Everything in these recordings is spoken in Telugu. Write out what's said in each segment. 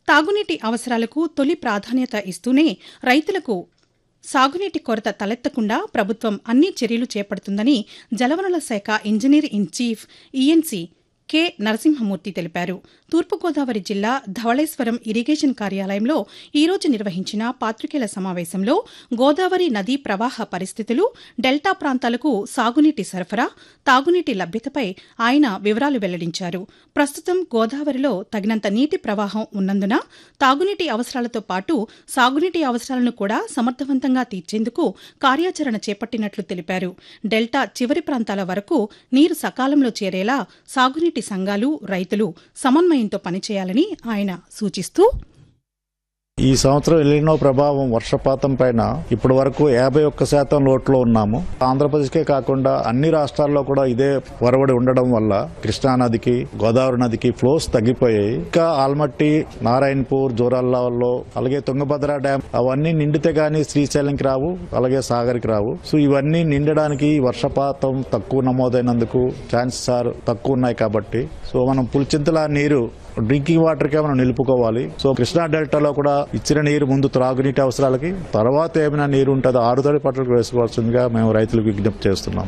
తాగునీటి అవసరాలకు తొలి ప్రాధాన్యత ఇస్తూనే రైతులకు సాగునీటి కొరత తలెత్తకుండా ప్రభుత్వం అన్ని చర్యలు చేపడుతుందని జలవనరుల శాఖ engineer in chief ENC K Narasimhamurthy తెలిపారు తూర్పుగోదావరి జిల్లా ధవళేశ్వరం ఇరిగేషన్ కార్యాలయంలో ఈరోజు నిర్వహించిన పాతికేయుల సమావేశంలో గోదావరి నదీ ప్రవాహ పరిస్థితులు డెల్టా ప్రాంతాలకు సాగునీటి సరఫరా తాగునీటి లభ్యతపై ఆయన వివరాలు వెల్లడించారు ప్రస్తుతం గోదావరిలో తగినంత నీటి ప్రవాహం ఉన్నందున తాగునీటి అవసరాలతో పాటు సాగునీటి అవసరాలను కూడా సమర్థవంతంగా తీర్చేందుకు కార్యాచరణ చేపట్టినట్లు తెలిపారు డెల్టా చివరి ప్రాంతాల వరకు నీరు సకాలంలో చేరేలా సాగునీటి సంఘాలు రైతులు సమన్వయంతో పనిచేయాలని ఆయన సూచిస్తూ ఈ సంవత్సరం ఎలినో ప్రభావం వర్షపాతం పైన ఇప్పటి వరకు యాభై ఒక్క శాతం లోట్లో ఉన్నాము ఆంధ్రప్రదేశ్కే కాకుండా అన్ని రాష్ట్రాల్లో కూడా ఇదే వరవడి ఉండడం వల్ల కృష్ణా నదికి గోదావరి నదికి ఫ్లోస్ తగ్గిపోయాయి ఇంకా ఆల్మట్టి నారాయణపూర్ జోరాల్లో అలాగే తుంగభద్ర డ్యామ్ అవన్నీ నిండితే గానీ శ్రీశైలంకి రావు అలాగే సాగర్కి రావు సో ఇవన్నీ నిండడానికి వర్షపాతం తక్కువ నమోదైనందుకు ఛాన్సెస్ ఆర్ తక్కువ ఉన్నాయి కాబట్టి సో మనం పులిచింతల నీరు డ్రింకింగ్ వాటర్ కే మనం నిలుపుకోవాలి సో కృష్ణా డెల్టాలో కూడా ఇచ్చిన నీరు ముందు త్రాగునీటి అవసరాలకి తర్వాత ఏమైనా నీరు ఉంటుందో ఆరుతడి పట్టలకు వేసుకోవాల్సిందిగా మేము రైతులకు విజ్ఞప్తి చేస్తున్నాం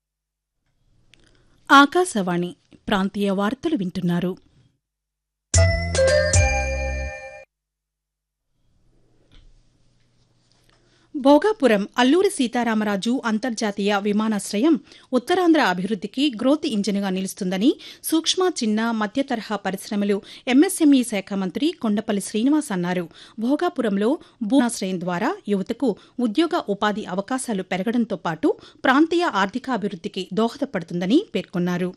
ఆకాశవాణి ప్రాంతీయ వార్తలు వింటున్నారు భోగాపురం అల్లూరి సీతారామరాజు అంతర్జాతీయ విమానాశ్రయం ఉత్తరాంధ్ర అభివృద్ధికి గ్రోత్ ఇంజిన్గా నిలుస్తుందని సూక్ష్మ చిన్న మధ్య తరహా పరిశ్రమలు ఎంఎస్ఎంఈ శాఖ మంత్రి కొండపల్లి శ్రీనివాస్ అన్నారు భోగాపురంలో భూమాశ్రయం ద్వారా యువతకు ఉద్యోగ ఉపాధి అవకాశాలు పెరగడంతో పాటు ప్రాంతీయ ఆర్థికాభివృద్ధికి దోహదపడుతుందని పేర్కొన్నారు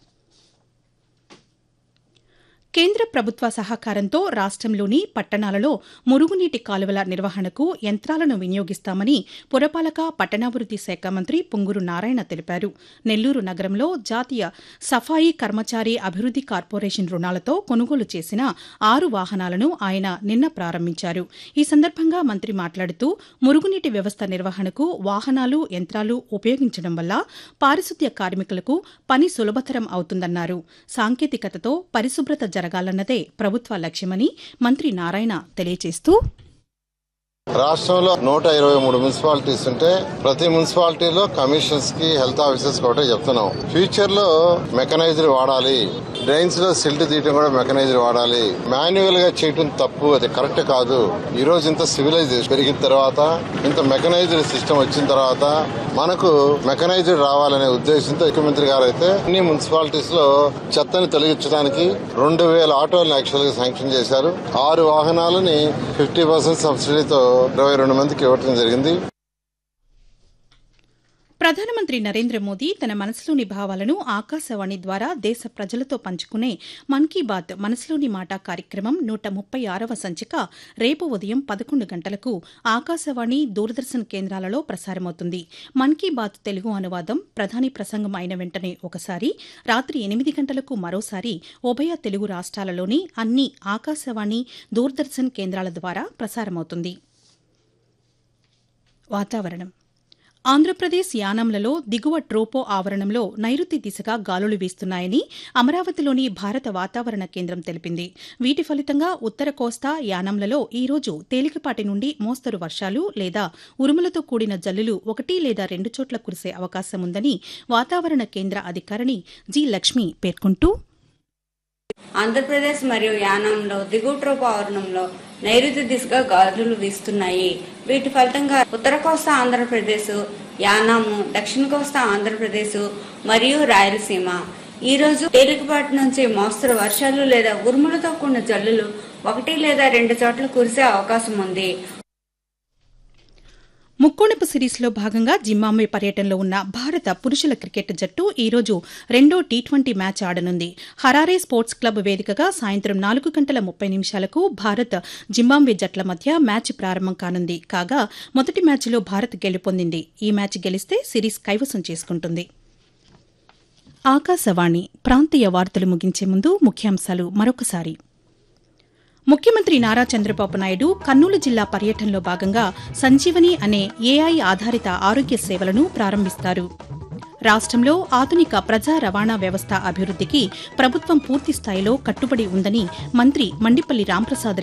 కేంద్ర ప్రభుత్వ సహకారంతో రాష్ట్రంలోని పట్టణాలలో మురుగునీటి కాలువల నిర్వహణకు యంత్రాలను వినియోగిస్తామని పురపాలక పట్టణాభివృద్ది శాఖ మంత్రి పొంగూరు నారాయణ తెలిపారు నెల్లూరు నగరంలో జాతీయ సఫాయి కర్మచారి అభివృద్ది కార్పొరేషన్ రుణాలతో కొనుగోలు చేసిన ఆరు వాహనాలను ఆయన నిన్న ప్రారంభించారు ఈ సందర్భంగా మంత్రి మాట్లాడుతూ మురుగునీటి వ్యవస్థ నిర్వహణకు వాహనాలు యంత్రాలు ఉపయోగించడం వల్ల పారిశుద్ధ్య కార్మికులకు పని సులభతరం అవుతుందన్నారు సాంకేతికతతో పరిశుభ్రత జరగాలన్నదే ప్రభుత్వ లక్ష్యమని మంత్రి నారాయణ తెలియజేస్తూ రాష్ట్రంలో నూట ఇరవై మూడు మున్సిపాలిటీస్ ఉంటే ప్రతి మున్సిపాలిటీలో కమిషన్స్ కి హెల్త్ ఆఫీసర్స్ ఒకటే చెప్తున్నాం ఫ్యూచర్ లో మెకనైజర్ వాడాలి డ్రైన్స్ లో సిల్ట్ తీయటం కూడా మెకనైజర్ వాడాలి మాన్యువల్ గా చేయటం తప్పు అది కరెక్ట్ కాదు ఈ రోజు ఇంత సివిలైజేషన్ పెరిగిన తర్వాత ఇంత మెకనైజర్ సిస్టమ్ వచ్చిన తర్వాత మనకు మెకనైజర్ రావాలనే ఉద్దేశంతో ముఖ్యమంత్రి గారు అయితే అన్ని మున్సిపాలిటీస్ లో చెత్తని తొలగించడానికి రెండు వేల ఆటోలను యాక్చువల్ గా శాంక్షన్ చేశారు ఆరు వాహనాలని ఫిఫ్టీ పర్సెంట్ సబ్సిడీతో ఇరవై రెండు మందికి ఇవ్వడం జరిగింది ప్రధానమంత్రి నరేంద్ర మోదీ తన మనసులోని భావాలను ఆకాశవాణి ద్వారా దేశ ప్రజలతో పంచుకునే మన్ కీ బాత్ మనసులోని మాట కార్యక్రమం నూట ముప్పై ఆరవ సంచిక రేపు ఉదయం పదకొండు గంటలకు ఆకాశవాణి దూరదర్శన్ కేంద్రాలలో ప్రసారమవుతుంది మన్ కీ బాత్ తెలుగు అనువాదం ప్రధాని ప్రసంగం అయిన వెంటనే ఒకసారి రాత్రి ఎనిమిది గంటలకు మరోసారి ఉభయ తెలుగు రాష్ట్రాలలోని అన్ని ఆకాశవాణి దూరదర్శన్ కేంద్రాల ద్వారా ప్రసారమవుతుంది వాతావరణం ఆంధ్రప్రదేశ్ యానంలలో దిగువ ట్రోపో ఆవరణంలో నైరుతి దిశగా గాలులు వీస్తున్నాయని అమరావతిలోని భారత వాతావరణ కేంద్రం తెలిపింది వీటి ఫలితంగా ఉత్తర కోస్తా యానంలలో ఈ రోజు తేలికపాటి నుండి మోస్తరు వర్షాలు లేదా ఉరుములతో కూడిన జల్లులు ఒకటి లేదా రెండు చోట్ల కురిసే అవకాశం ఉందని వాతావరణ కేంద్ర అధికారిని జి లక్ష్మి పేర్కొంటూ ఆంధ్రప్రదేశ్ మరియు యానంలో దిగువ ట్రోపావరణంలో నైరుతి దిశగా గాలులు వీస్తున్నాయి వీటి ఫలితంగా ఉత్తర కోస్తా ఆంధ్రప్రదేశ్ యానాము దక్షిణ కోస్తా ఆంధ్రప్రదేశ్ మరియు రాయలసీమ ఈ రోజు తేలికపాటి నుంచి మోస్తరు వర్షాలు లేదా ఉరుములతో కూడిన జల్లులు ఒకటి లేదా రెండు చోట్ల కురిసే అవకాశం ఉంది ముక్కోణపు సిరీస్లో భాగంగా జింబాబ్వే పర్యటనలో ఉన్న భారత పురుషుల క్రికెట్ జట్టు ఈ రోజు రెండో టీ ట్వంటీ మ్యాచ్ ఆడనుంది హరారే స్పోర్ట్స్ క్లబ్ వేదికగా సాయంత్రం నాలుగు గంటల ముప్పై నిమిషాలకు భారత్ జింబాబ్వే జట్ల మధ్య మ్యాచ్ ప్రారంభం కానుంది కాగా మొదటి మ్యాచ్లో భారత్ గెలుపొందింది ఈ మ్యాచ్ గెలిస్తే సిరీస్ కైవసం చేసుకుంటుంది ఆకాశవాణి ప్రాంతీయ వార్తలు ముగించే ముందు ముఖ్యాంశాలు మరొకసారి ముఖ్యమంత్రి నారా చంద్రబాబు నాయుడు కర్నూలు జిల్లా పర్యటనలో భాగంగా సంజీవని అనే ఏఐ ఆధారిత ఆరోగ్య సేవలను ప్రారంభిస్తారు రాష్ట్రంలో ఆధునిక ప్రజా రవాణా వ్యవస్థ అభివృద్ధికి ప్రభుత్వం పూర్తి స్థాయిలో కట్టుబడి ఉందని మంత్రి మండిపల్లి రాంప్రసాద్